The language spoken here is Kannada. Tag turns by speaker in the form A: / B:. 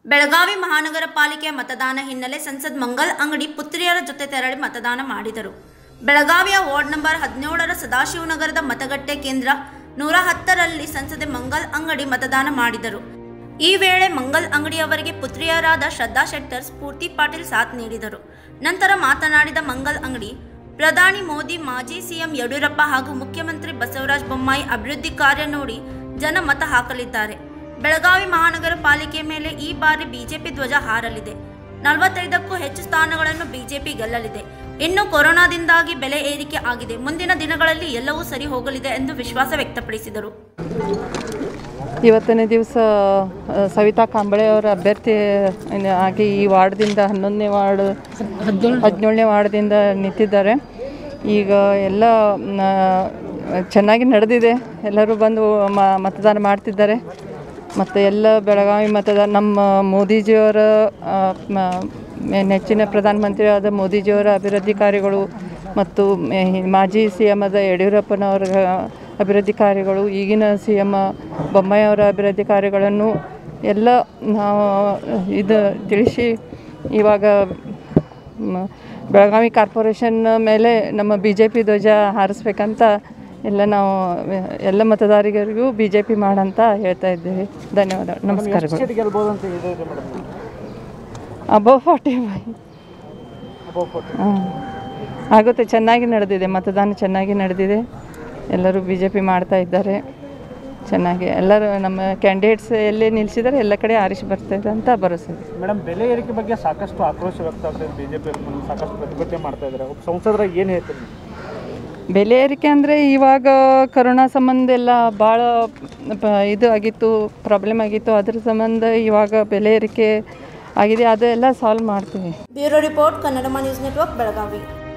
A: ಬೆಳಗಾವಿ ಮಹಾನಗರ ಪಾಲಿಕೆಯ ಮತದಾನ ಹಿನ್ನೆಲೆ ಸಂಸದ್ ಮಂಗಲ್ ಅಂಗಡಿ ಪುತ್ರಿಯರ ಜೊತೆ ತೆರಳಿ ಮತದಾನ ಮಾಡಿದರು ಬೆಳಗಾವಿಯ ವಾರ್ಡ್ ನಂಬರ್ ಹದಿನೇಳರ ಸದಾಶಿವನಗರದ ಮತಗಟ್ಟೆ ಕೇಂದ್ರ ನೂರ ಹತ್ತರಲ್ಲಿ ಸಂಸದೆ ಮಂಗಲ್ ಅಂಗಡಿ ಮತದಾನ ಮಾಡಿದರು ಈ ವೇಳೆ ಮಂಗಲ್ ಅಂಗಡಿಯವರಿಗೆ ಪುತ್ರಿಯರಾದ ಶ್ರದ್ಧಾ ಶೆಟ್ಟರ್ ಸ್ಫೂರ್ತಿ ಪಾಟೀಲ್ ಸಾಥ್ ನೀಡಿದರು ನಂತರ ಮಾತನಾಡಿದ ಮಂಗಲ್ ಅಂಗಡಿ ಪ್ರಧಾನಿ ಮೋದಿ ಮಾಜಿ ಸಿಎಂ ಯಡಿಯೂರಪ್ಪ ಹಾಗೂ ಮುಖ್ಯಮಂತ್ರಿ ಬಸವರಾಜ ಬೊಮ್ಮಾಯಿ ಅಭಿವೃದ್ಧಿ ಕಾರ್ಯ ನೋಡಿ ಜನ ಮತ ಹಾಕಲಿದ್ದಾರೆ ಬೆಳಗಾವಿ ಮಹಾನಗರ ಪಾಲಿಕೆ ಮೇಲೆ ಈ ಬಾರಿ ಬಿಜೆಪಿ ಧ್ವಜ ಹಾರಲಿದೆ ನಲವತ್ತೈದಕ್ಕೂ ಹೆಚ್ಚು ಸ್ಥಾನಗಳನ್ನು ಬಿಜೆಪಿ ಗೆಲ್ಲಲಿದೆ ಇನ್ನು ಕೊರೋನಾದಿಂದಾಗಿ ಬೆಲೆ ಏರಿಕೆ ಆಗಿದೆ ಮುಂದಿನ ದಿನಗಳಲ್ಲಿ ಎಲ್ಲವೂ ಸರಿ ಹೋಗಲಿದೆ ಎಂದು ವಿಶ್ವಾಸ ವ್ಯಕ್ತಪಡಿಸಿದರು
B: ಇವತ್ತನೇ ದಿವಸ ಆ, ಸವಿತಾ ಕಾಂಬಳೆ ಅವರ ಅಭ್ಯರ್ಥಿ ಇನ್ನು ಆಗಿ ಈ ವಾರ್ಡ್ದಿಂದ ಹನ್ನೊಂದನೇ ವಾರ್ಡ್ ಹದಿನೇಳನೇ ವಾರ್ಡ್ದಿಂದ ನಿಂತಿದ್ದಾರೆ ಈಗ ಎಲ್ಲ ಮ್, ಆ, ಚೆನ್ನಾಗಿ ನಡೆದಿದೆ ಎಲ್ಲರೂ ಬಂದು ಮ ಮತದಾನ ಮಾಡ್ತಿದ್ದಾರೆ ಮತ್ತು ಎಲ್ಲ ಬೆಳಗಾವಿ ಮತದಾನ ನಮ್ಮ ಮೋದಿಜಿಯವರ ಆ, ಮ- ಮೆ- ನೆಚ್ಚಿನ ಪ್ರಧಾನಮಂತ್ರಿಯಾದ ಮೋದಿಜಿಯವರ ಅಭಿವೃದ್ಧಿ ಕಾರ್ಯಗಳು ಮತ್ತು ಮೆ- ಮಾಜಿ ಸಿ ಎಮ್ ಆದ ಯಡಿಯೂರಪ್ಪನವರ ಅಭಿವೃದ್ಧಿ ಕಾರ್ಯಗಳು ಈಗಿನ ಸಿ ಎಮ್ ಬೊಮ್ಮಾಯಿ ಅವರ ಅಭಿವೃದ್ಧಿ ಕಾರ್ಯಗಳನ್ನು ಎಲ್ಲ ನಾವು ಇದು ತಿಳಿಸಿ ಇವಾಗ ಮ- ಬೆಳಗಾವಿ ಕಾರ್ಪೊರೇಷನ್ ಮೇಲೆ ನಮ್ಮ ಬಿ ಜೆ ಪಿ ಧ್ವಜ ಹಾರಿಸ್ಬೇಕಂತ ಎಲ್ಲ ನಾವು ಎಲ್ಲ ಮತದಾರರಿಗೂ ಬಿ ಜೆ ಪಿ ಮಾಡಂತ ಹೇಳ್ತಾ ಇದ್ದೀವಿ ಧನ್ಯವಾದ ನಮಸ್ಕಾರಗಳು
C: ಗೆಲ್ಬೋದು ಅಂತ ಇದೆ madam
B: above forty five
C: above forty
B: ಹಾಂ ಆಗುತ್ತೆ ಚೆನ್ನಾಗಿ ನಡೆದಿದೆ ಮತದಾನ ಚೆನ್ನಾಗಿ ನಡೆದಿದೆ ಎಲ್ಲರೂ ಬಿ ಜೆ ಪಿ ಮಾಡ್ತಾ ಇದ್ದಾರೆ ಚೆನ್ನಾಗಿ ಎಲ್ಲರೂ ನಮ್ಮ ಕ್ಯಾಂಡಿಡೇಟ್ಸ್ ಎಲ್ಲೇ ನಿಲ್ಲಿಸಿದ್ದಾರೆ ಎಲ್ಲ ಕಡೆ ಆರಿಸಿ ಬರ್ತಾಯಿದೆ ಅಂತ ಭರವಸೆ ಇದೆ
C: ಮೇಡಮ್ ಬೆಲೆ ಏರಿಕೆ ಬಗ್ಗೆ ಸಾಕಷ್ಟು ಆಕ್ರೋಶ ವ್ಯಕ್ತ ಆಗ್ತದೆ ಬಿ ಜೆ ಪಿ ಸಾಕಷ್ಟು ಪ್ರತಿಭಟನೆ ಮಾಡ್ತಾ ಇದ್ದಾರೆ ಒಬ್ಬ ಸಂಸದರಾಗಿ ಏನು ಹೇಳ್ತೀರಿ ನೀವು?
B: ಬೆಲೆ ಏರಿಕೆ ಅಂದರೆ ಇವಾಗ ಕರೋನಾ ಸಂಬಂಧ ಎಲ್ಲ ಭಾಳ ಪ- ಇದು ಆಗಿತ್ತು ಪ್ರಾಬ್ಲಮ್ ಆಗಿತ್ತು ಅದ್ರ ಸಂಬಂಧ ಇವಾಗ ಬೆಲೆ ಏರಿಕೆ ಆಗಿದೆ ಅದೆಲ್ಲ ಸಾಲ್ವ್ ಮಾಡ್ತೀವಿ
A: bureau report Kannada news network Belagavi